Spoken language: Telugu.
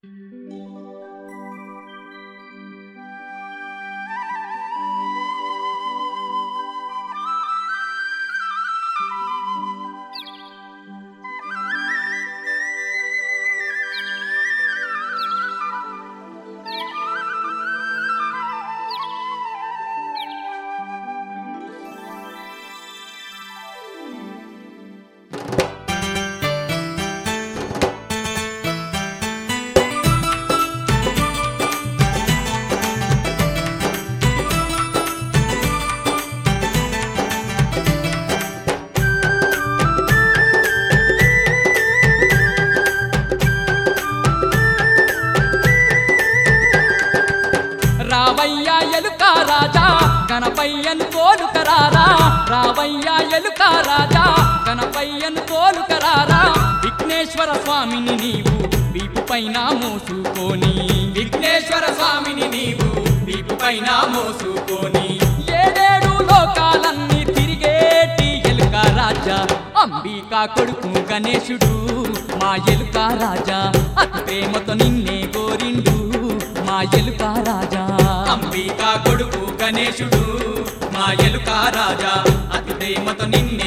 రావయ్యా ఎలుక రాజా గణపయ్యను కోలుకరారా రావయ్యా ఎలుక రాజా గణపయ్యను కోలుకరారా విఘ్నేశ్వర స్వామిని నీవు వీపు పైన మోసుకొని విఘ్నేశ్వర స్వామిని నీవు వీపు పైన మోసుకొని ఏడేడు లోకాలన్నీ తిరిగేటి ఎలుక రాజా అంబికా కొడుకు గణేశుడు మా ఎలుక రాజా అతి ప్రేమతో నిన్నే కోరిండు మా ఎలుక రాజా అంబికా కొడుకు గణేశుడు మా ఎలుక రాజా అతి ప్రేమతో నిన్నే